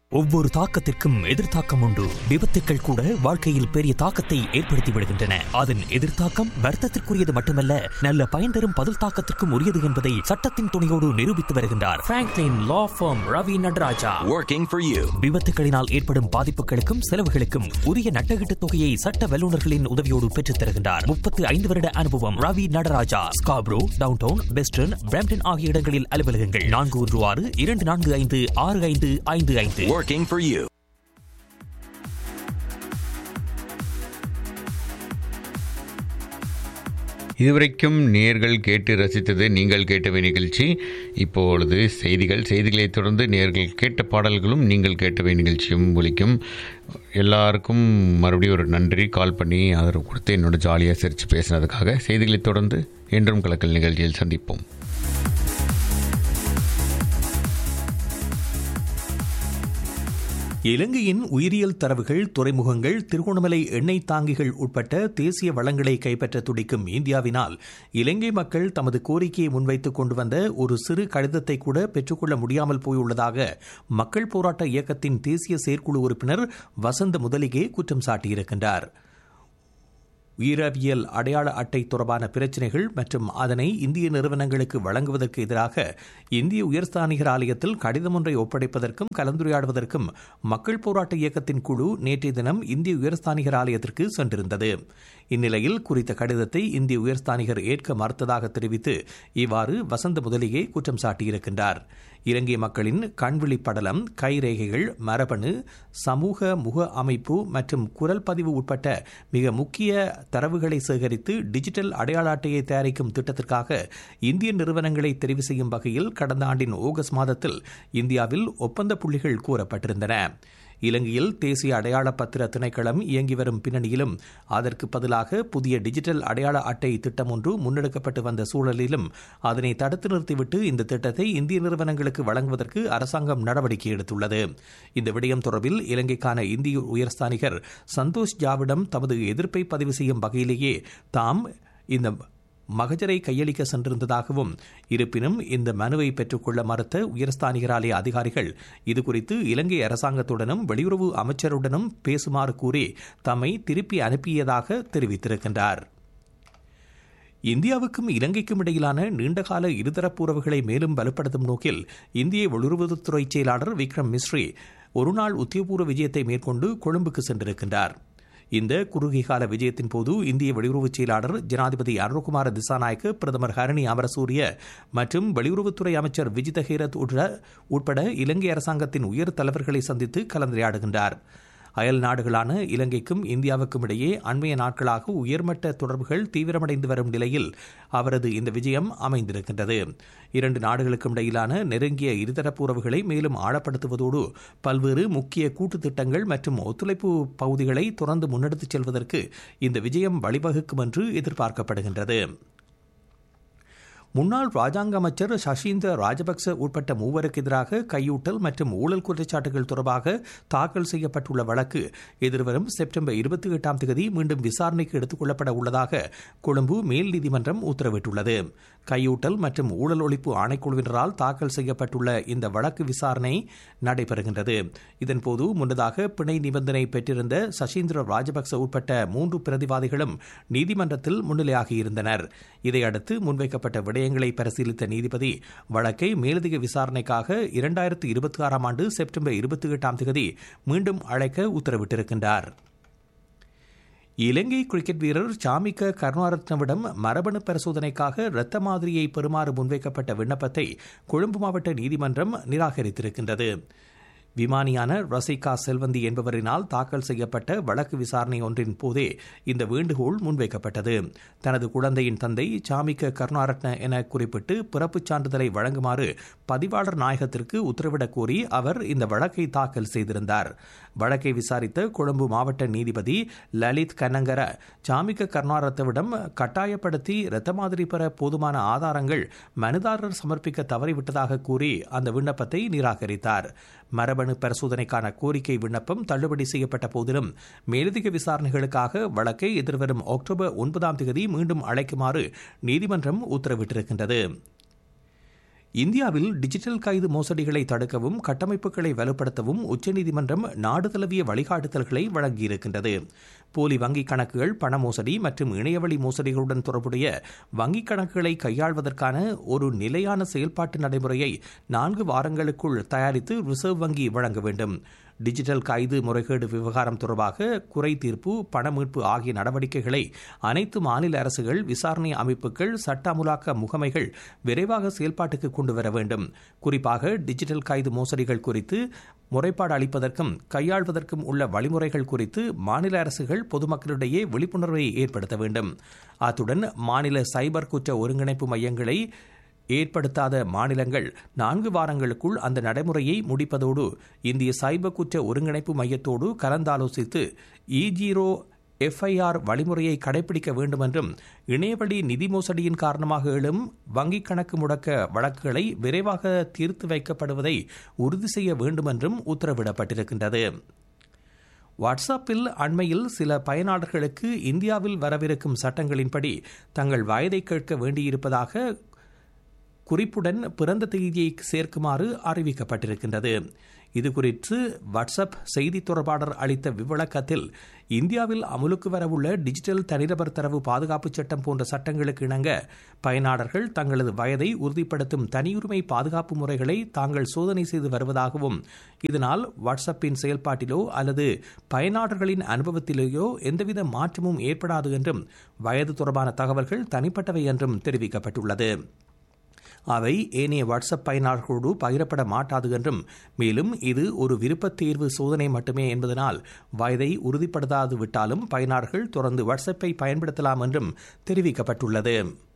ஒவ்வொரு தாக்கத்திற்கும் எதிர்த்தாக்கம் உண்டு விபத்துக்கள் கூட வாழ்க்கையில் பெரிய தாக்கத்தை ஏற்படுத்தி விடுகின்றன அதன் எதிர்த்தாக்கம் வர்த்தத்திற்குரியது மட்டுமல்ல நல்ல பயன் தரும் பதில் தாக்கத்திற்கும் உரியது என்பதை சட்டத்தின் துணையோடு நிரூபித்து வருகின்றார் Franklin law firm Ravi Nataraja working for you. விபத்துகளினால் ஏற்படும் பாதிப்புகளுக்கும் செலவுகளுக்கும் உரிய நட்டகீட்டு தொகையை சட்ட வல்லுநர்களின் உதவியோடு பெற்றுத் தருகின்றார் முப்பத்து ஐந்து வருட அனுபவம் Ravi Nataraja Scarborough downtown western Brampton ஆகிய இடங்களில் அலுவலகங்கள் நான்கு ஒன்று ஆறு இரண்டு நான்கு ஐந்து ஆறு ஐந்து ஐந்து ஐந்து Working for you. இதுவரைக்கும் நேர்கள் கேட்டு ரசித்தது நீங்கள் கேட்டவை நிகழ்ச்சி இப்பொழுது செய்திகள் செய்திகளைத் தொடர்ந்து நேர்கள் கேட்ட பாடல்களும் நீங்கள் கேட்டவை நிகழ்ச்சியும் ஒலிக்கும் எல்லாருக்கும் மறுபடியும் ஒரு நன்றி கால் பண்ணி ஆதரவு கொடுத்து என்னோட ஜாலியாக சிரித்து பேசினதுக்காக செய்திகளைத் தொடர்ந்து என்றும் கலக்கல் நிகழ்ச்சியில் சந்திப்போம் இலங்கையின் உயிரியல் தரவுகள் துறைமுகங்கள் திருகோணமலை எண்ணெய் தாங்கிகள் உட்பட்ட தேசிய வளங்களை கைப்பற்ற துடிக்கும் இந்தியாவினால் இலங்கை மக்கள் தமது கோரிக்கையை முன்வைத்துக் கொண்டு வந்த ஒரு சிறு கடிதத்தை கூட பெற்றுக்கொள்ள முடியாமல் போயுள்ளதாக மக்கள் போராட்ட இயக்கத்தின் தேசிய செயற்குழு உறுப்பினர் வசந்த முதலிகே குற்றம் சாட்டியிருக்கின்றார் உயிரவியல் அடையாள அட்டை தொடர்பான பிரச்சினைகள் மற்றும் அதனை இந்திய நிறுவனங்களுக்கு வழங்குவதற்கு எதிராக இந்திய உயர்ஸ்தானிகர் ஆலயத்தில் கடிதம் ஒன்றை ஒப்படைப்பதற்கும் கலந்துரையாடுவதற்கும் மக்கள் போராட்ட இயக்கத்தின் குழு நேற்றைய தினம் இந்திய உயர்ஸ்தானிகர் ஆலயத்திற்கு சென்றிருந்தது இந்நிலையில் குறித்த கடிதத்தை இந்திய உயர்ஸ்தானிகர் ஏற்க மறுத்ததாக தெரிவித்து இவ்வாறு வசந்த முதலியே குற்றம் சாட்டியிருக்கின்றார் இலங்கை மக்களின் கண்விழி படலம் கைரேகைகள் மரபணு சமூக முக அமைப்பு மற்றும் குரல் பதிவு உட்பட்ட மிக முக்கிய தரவுகளை சேகரித்து டிஜிட்டல் அடையாள அட்டையை தயாரிக்கும் திட்டத்திற்காக இந்திய நிறுவனங்களை தெரிவு செய்யும் வகையில் கடந்த ஆண்டின் ஆகஸ்ட் மாதத்தில் இந்தியாவில் ஒப்பந்த புள்ளிகள் கூறப்பட்டிருந்தன இலங்கையில் தேசிய அடையாள பத்திர திணைக்களம் இயங்கி வரும் பின்னணியிலும் அதற்கு பதிலாக புதிய டிஜிட்டல் அடையாள அட்டை திட்டம் ஒன்று முன்னெடுக்கப்பட்டு வந்த சூழலிலும் அதனை தடுத்து நிறுத்திவிட்டு இந்த திட்டத்தை இந்திய நிறுவனங்களுக்கு வழங்குவதற்கு அரசாங்கம் நடவடிக்கை எடுத்துள்ளது இந்த விடயம் தொடர்பில் இலங்கைக்கான இந்திய உயர்ஸ்தானிகர் சந்தோஷ் ஜாவிடம் தமது எதிர்ப்பை பதிவு செய்யும் வகையிலேயே தாம் இந்த மகஜரை கையளிக்க சென்றிருந்ததாகவும் இருப்பினும் இந்த மனுவை பெற்றுக்கொள்ள மறுத்த உயர்ஸ்தானிகராலய அதிகாரிகள் இதுகுறித்து இலங்கை அரசாங்கத்துடனும் வெளியுறவு அமைச்சருடனும் பேசுமாறு கூறி தம்மை திருப்பி அனுப்பியதாக தெரிவித்திருக்கின்றார் இந்தியாவுக்கும் இலங்கைக்கும் இடையிலான நீண்டகால இருதரப்பு உறவுகளை மேலும் பலப்படுத்தும் நோக்கில் இந்திய வெளியுறவுத்துறை செயலாளர் விக்ரம் மிஸ்ரி ஒருநாள் உத்தியோகபூர்வ விஜயத்தை மேற்கொண்டு கொழும்புக்கு சென்றிருக்கின்றார் இந்த குறுகிய கால விஜயத்தின் போது இந்திய வெளியுறவுச் செயலாளர் ஜனாதிபதி அருண்குமார திசாநாயக்கு பிரதமர் ஹரணி அமரசூரிய மற்றும் வெளியுறவுத்துறை அமைச்சர் விஜித ஹேரத் உட்பட இலங்கை அரசாங்கத்தின் உயர் தலைவர்களை சந்தித்து கலந்துரையாடுகின்றார் அயல் நாடுகளான இலங்கைக்கும் இந்தியாவுக்கும் இடையே அண்மைய நாட்களாக உயர்மட்ட தொடர்புகள் தீவிரமடைந்து வரும் நிலையில் அவரது இந்த விஜயம் அமைந்திருக்கின்றது இரண்டு நாடுகளுக்கும் இடையிலான நெருங்கிய இருதரப்பு உறவுகளை மேலும் ஆழப்படுத்துவதோடு பல்வேறு முக்கிய கூட்டு திட்டங்கள் மற்றும் ஒத்துழைப்பு பகுதிகளை தொடர்ந்து முன்னெடுத்துச் செல்வதற்கு இந்த விஜயம் வழிவகுக்கும் என்று எதிர்பார்க்கப்படுகின்றது முன்னாள் ராஜாங்க அமைச்சர் சஷீந்த ராஜபக்ச உட்பட்ட மூவருக்கு எதிராக கையூட்டல் மற்றும் ஊழல் குற்றச்சாட்டுகள் தொடர்பாக தாக்கல் செய்யப்பட்டுள்ள வழக்கு எதிர்வரும் செப்டம்பர் இருபத்தி எட்டாம் தேதி மீண்டும் விசாரணைக்கு எடுத்துக் கொள்ளப்பட உள்ளதாக கொழும்பு மேல் நீதிமன்றம் உத்தரவிட்டுள்ளது கையூட்டல் மற்றும் ஊழல் ஒழிப்பு ஆணைக்குழுவினரால் தாக்கல் செய்யப்பட்டுள்ள இந்த வழக்கு விசாரணை நடைபெறுகின்றது இதன்போது முன்னதாக பிணை நிபந்தனை பெற்றிருந்த சசீந்திர ராஜபக்ச உட்பட்ட மூன்று பிரதிவாதிகளும் நீதிமன்றத்தில் முன்னிலையாகியிருந்தனர் இதையடுத்து முன்வைக்கப்பட்ட விடயங்களை பரிசீலித்த நீதிபதி வழக்கை மேலதிக விசாரணைக்காக இரண்டாயிரத்து இருபத்தி ஆறாம் ஆண்டு செப்டம்பர் இருபத்தி எட்டாம் தேதி மீண்டும் அழைக்க உத்தரவிட்டிருக்கின்றார் இலங்கை கிரிக்கெட் வீரர் சாமிக்க கருணாரத்னவிடம் மரபணு பரிசோதனைக்காக இரத்த மாதிரியை பெறுமாறு முன்வைக்கப்பட்ட விண்ணப்பத்தை கொழும்பு மாவட்ட நீதிமன்றம் நிராகரித்திருக்கின்றது விமானியான ரசிகா செல்வந்தி என்பவரினால் தாக்கல் செய்யப்பட்ட வழக்கு விசாரணை ஒன்றின் போதே இந்த வேண்டுகோள் முன்வைக்கப்பட்டது தனது குழந்தையின் தந்தை சாமிக்க கருணாரட்ன என குறிப்பிட்டு பிறப்புச் சான்றிதழை வழங்குமாறு பதிவாளர் நாயகத்திற்கு உத்தரவிடக் கோரி அவர் இந்த வழக்கை தாக்கல் செய்திருந்தார் வழக்கை விசாரித்த கொழும்பு மாவட்ட நீதிபதி லலித் கனங்கர சாமிக்க கருணாரத்தவிடம் கட்டாயப்படுத்தி இரத்த மாதிரி பெற போதுமான ஆதாரங்கள் மனுதாரர் சமர்ப்பிக்க தவறிவிட்டதாக கூறி அந்த விண்ணப்பத்தை நிராகரித்தார் மரபணு பரிசோதனைக்கான கோரிக்கை விண்ணப்பம் தள்ளுபடி செய்யப்பட்ட போதிலும் மேலதிக விசாரணைகளுக்காக வழக்கை எதிர்வரும் அக்டோபர் ஒன்பதாம் தேதி மீண்டும் அழைக்குமாறு நீதிமன்றம் உத்தரவிட்டிருக்கின்றது இந்தியாவில் டிஜிட்டல் கைது மோசடிகளை தடுக்கவும் கட்டமைப்புகளை வலுப்படுத்தவும் உச்சநீதிமன்றம் நாடு தழுவிய வழிகாட்டுதல்களை வழங்கியிருக்கின்றது போலி வங்கிக் கணக்குகள் பண மோசடி மற்றும் இணையவழி மோசடிகளுடன் தொடர்புடைய வங்கிக் கணக்குகளை கையாள்வதற்கான ஒரு நிலையான செயல்பாட்டு நடைமுறையை நான்கு வாரங்களுக்குள் தயாரித்து ரிசர்வ் வங்கி வழங்க வேண்டும் டிஜிட்டல் கைது முறைகேடு விவகாரம் தொடர்பாக குறை தீர்ப்பு பண மீட்பு ஆகிய நடவடிக்கைகளை அனைத்து மாநில அரசுகள் விசாரணை அமைப்புகள் சட்ட அமுலாக்க முகமைகள் விரைவாக செயல்பாட்டுக்கு கொண்டு வர வேண்டும் குறிப்பாக டிஜிட்டல் கைது மோசடிகள் குறித்து முறைப்பாடு அளிப்பதற்கும் கையாள்வதற்கும் உள்ள வழிமுறைகள் குறித்து மாநில அரசுகள் பொதுமக்களிடையே விழிப்புணர்வை ஏற்படுத்த வேண்டும் அத்துடன் மாநில சைபர் குற்ற ஒருங்கிணைப்பு மையங்களை ஏற்படுத்தாத மாநிலங்கள் நான்கு வாரங்களுக்குள் அந்த நடைமுறையை முடிப்பதோடு இந்திய சைபர் குற்ற ஒருங்கிணைப்பு மையத்தோடு கலந்தாலோசித்து இ ஜீரோ எஃப்ஐஆர் வழிமுறையை கடைபிடிக்க வேண்டும் என்றும் இணையவழி நிதி மோசடியின் காரணமாக எழும் வங்கிக் கணக்கு முடக்க வழக்குகளை விரைவாக தீர்த்து வைக்கப்படுவதை உறுதி செய்ய வேண்டும் என்றும் உத்தரவிடப்பட்டிருக்கின்றது வாட்ஸ்அப்பில் அண்மையில் சில பயனாளர்களுக்கு இந்தியாவில் வரவிருக்கும் சட்டங்களின்படி தங்கள் வயதை கேட்க வேண்டியிருப்பதாக குறிப்புடன் பிறந்த தேதியை சேர்க்குமாறு அறிவிக்கப்பட்டிருக்கின்றது இதுகுறித்து வாட்ஸ்அப் செய்தி தொடர்பாளர் அளித்த விவளக்கத்தில் இந்தியாவில் அமலுக்கு வரவுள்ள டிஜிட்டல் தனிநபர் தரவு பாதுகாப்பு சட்டம் போன்ற சட்டங்களுக்கு இணங்க பயனாளர்கள் தங்களது வயதை உறுதிப்படுத்தும் தனியுரிமை பாதுகாப்பு முறைகளை தாங்கள் சோதனை செய்து வருவதாகவும் இதனால் வாட்ஸ்அப்பின் செயல்பாட்டிலோ அல்லது பயனாளர்களின் அனுபவத்திலேயோ எந்தவித மாற்றமும் ஏற்படாது என்றும் வயது தொடர்பான தகவல்கள் தனிப்பட்டவை என்றும் தெரிவிக்கப்பட்டுள்ளது அவை ஏனைய வாட்ஸ்அப் பயனாளர்களோடு பகிரப்பட மாட்டாது என்றும் மேலும் இது ஒரு விருப்பத் தேர்வு சோதனை மட்டுமே என்பதனால் வயதை உறுதிப்படுத்தாது விட்டாலும் பயனாளர்கள் தொடர்ந்து வாட்ஸ்அப்பை பயன்படுத்தலாம் என்றும் தெரிவிக்கப்பட்டுள்ளது